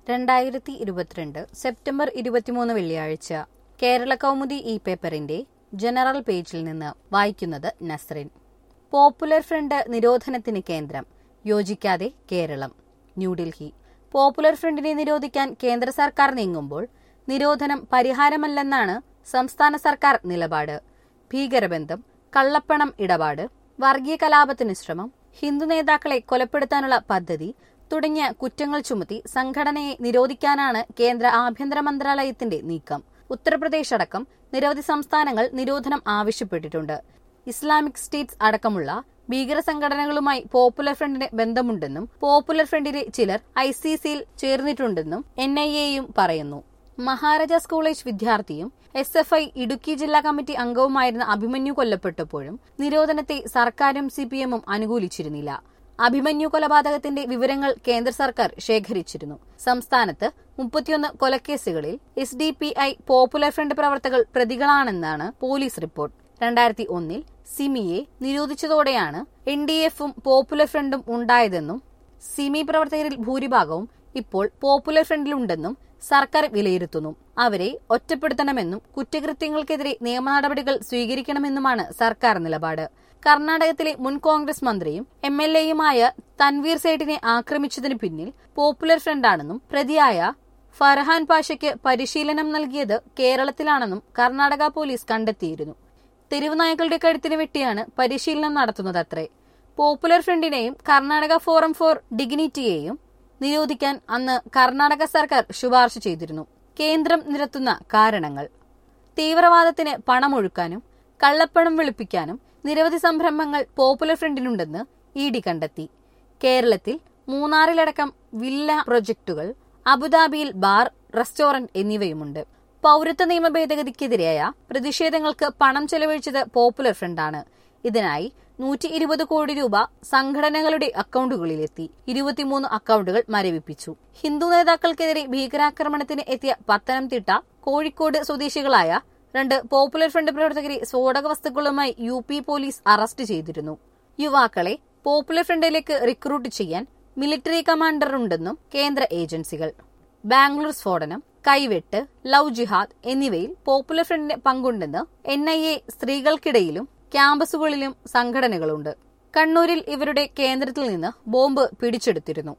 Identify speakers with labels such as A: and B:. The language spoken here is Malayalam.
A: രണ്ടായിരത്തി ഇരുപത്തിരണ്ട് സെപ്റ്റംബർ ഇരുപത്തിമൂന്ന് വെള്ളിയാഴ്ച കേരള കൗമുദി ഇ പേപ്പറിന്റെ ജനറൽ പേജിൽ നിന്ന് വായിക്കുന്നത് നസ്രിൻ പോപ്പുലർ ഫ്രണ്ട് നിരോധനത്തിന് കേന്ദ്രം യോജിക്കാതെ കേരളം ന്യൂഡൽഹി പോപ്പുലർ ഫ്രണ്ടിനെ നിരോധിക്കാൻ കേന്ദ്ര സർക്കാർ നീങ്ങുമ്പോൾ നിരോധനം പരിഹാരമല്ലെന്നാണ് സംസ്ഥാന സർക്കാർ നിലപാട് ഭീകരബന്ധം കള്ളപ്പണം ഇടപാട് വർഗീയ കലാപത്തിന് ശ്രമം ഹിന്ദു നേതാക്കളെ കൊലപ്പെടുത്താനുള്ള പദ്ധതി തുടങ്ങിയ കുറ്റങ്ങൾ ചുമത്തി സംഘടനയെ നിരോധിക്കാനാണ് കേന്ദ്ര ആഭ്യന്തര മന്ത്രാലയത്തിന്റെ നീക്കം ഉത്തർപ്രദേശ് അടക്കം നിരവധി സംസ്ഥാനങ്ങൾ നിരോധനം ആവശ്യപ്പെട്ടിട്ടുണ്ട് ഇസ്ലാമിക് സ്റ്റേറ്റ്സ് അടക്കമുള്ള ഭീകര സംഘടനകളുമായി പോപ്പുലർ ഫ്രണ്ടിന് ബന്ധമുണ്ടെന്നും പോപ്പുലർ ഫ്രണ്ടിലെ ചിലർ ഐ സി സിയിൽ ചേർന്നിട്ടുണ്ടെന്നും എൻ ഐ എയും പറയുന്നു മഹാരാജാസ് കോളേജ് വിദ്യാർത്ഥിയും എസ് എഫ് ഐ ഇടുക്കി ജില്ലാ കമ്മിറ്റി അംഗവുമായിരുന്ന അഭിമന്യു കൊല്ലപ്പെട്ടപ്പോഴും നിരോധനത്തെ സർക്കാരും സി പി എമ്മും അനുകൂലിച്ചിരുന്നില്ല അഭിമന്യു കൊലപാതകത്തിന്റെ വിവരങ്ങൾ കേന്ദ്ര സർക്കാർ ശേഖരിച്ചിരുന്നു സംസ്ഥാനത്ത് മുപ്പത്തിയൊന്ന് കൊലക്കേസുകളിൽ S D P I popular front പ്രവർത്തകർ പ്രതികളാണെന്നാണ് പോലീസ് റിപ്പോർട്ട് രണ്ടായിരത്തി ഒന്നിൽ സിമിയെ നിരോധിച്ചതോടെയാണ് എൻ ഡി എഫും പോപ്പുലർ ഫ്രണ്ടും ഉണ്ടായതെന്നും സിമി പ്രവർത്തകരിൽ ഭൂരിഭാഗവും ഇപ്പോൾ പോപ്പുലർ ഫ്രണ്ടിലുണ്ടെന്നും സർക്കാർ വിലയിരുത്തുന്നു അവരെ ഒറ്റപ്പെടുത്തണമെന്നും കുറ്റകൃത്യങ്ങൾക്കെതിരെ നിയമ നടപടികൾ സ്വീകരിക്കണമെന്നുമാണ് സർക്കാർ നിലപാട് കർണാടകത്തിലെ മുൻ കോൺഗ്രസ് മന്ത്രിയും എം എൽ എയുമായ തൻവീർ സേഠിനെ ആക്രമിച്ചതിന് പിന്നിൽ പോപ്പുലർ ഫ്രണ്ടാണെന്നും പ്രതിയായ ഫർഹാൻ പാഷയ്ക്ക് പരിശീലനം നൽകിയത് കേരളത്തിലാണെന്നും കർണാടക പോലീസ് കണ്ടെത്തിയിരുന്നു തെരുവുനായകളുടെ കഴുത്തിന് വെട്ടിയാണ് പരിശീലനം നടത്തുന്നതത്രേ പോപ്പുലർ ഫ്രണ്ടിനെയും കർണാടക ഫോറം ഫോർ ഡിഗ്നിറ്റിയെയും നിരോധിക്കാൻ അന്ന് കർണാടക സർക്കാർ ശുപാർശ ചെയ്തിരുന്നു കേന്ദ്രം നിരത്തുന്ന കാരണങ്ങൾ തീവ്രവാദത്തിന് പണമൊഴുക്കാനും കള്ളപ്പണം വെളുപ്പിക്കാനും നിരവധി സംരംഭങ്ങൾ പോപ്പുലർ ഫ്രണ്ടിനുണ്ടെന്ന് ഇ ഡി കണ്ടെത്തി കേരളത്തിൽ മൂന്നാറിലടക്കം വില്ല പ്രൊജക്ടുകൾ അബുദാബിയിൽ ബാർ റെസ്റ്റോറന്റ് എന്നിവയുമുണ്ട് പൌരത്വ നിയമ ഭേദഗതിക്കെതിരായ പ്രതിഷേധങ്ങൾക്ക് പണം ചെലവഴിച്ചത് പോപ്പുലർ ഫ്രണ്ടാണ് ഇതിനായി നൂറ്റി ഇരുപത് കോടി രൂപ സംഘടനകളുടെ അക്കൗണ്ടുകളിലെത്തി ഇരുപത്തിമൂന്ന് അക്കൗണ്ടുകൾ മരവിപ്പിച്ചു ഹിന്ദു നേതാക്കൾക്കെതിരെ ഭീകരാക്രമണത്തിന് എത്തിയ പത്തനംതിട്ട കോഴിക്കോട് സ്വദേശികളായ രണ്ട് പോപ്പുലർ ഫ്രണ്ട് പ്രവർത്തകരെ സ്ഫോടക വസ്തുക്കളുമായി യു പി പോലീസ് അറസ്റ്റ് ചെയ്തിരുന്നു യുവാക്കളെ പോപ്പുലർ ഫ്രണ്ടിലേക്ക് റിക്രൂട്ട് ചെയ്യാൻ മിലിറ്ററി കമാൻഡർ ഉണ്ടെന്നും കേന്ദ്ര ഏജൻസികൾ ബാംഗ്ലൂർ സ്ഫോടനം കൈവെട്ട് ലവ് ജിഹാദ് എന്നിവയിൽ പോപ്പുലർ ഫ്രണ്ടിന് പങ്കുണ്ടെന്ന് എൻ ഐ എ സ്ത്രീകൾക്കിടയിലും ക്യാമ്പസുകളിലും സംഘടനകളുണ്ട് കണ്ണൂരിൽ ഇവരുടെ കേന്ദ്രത്തിൽ നിന്ന് ബോംബ് പിടിച്ചെടുത്തിരുന്നു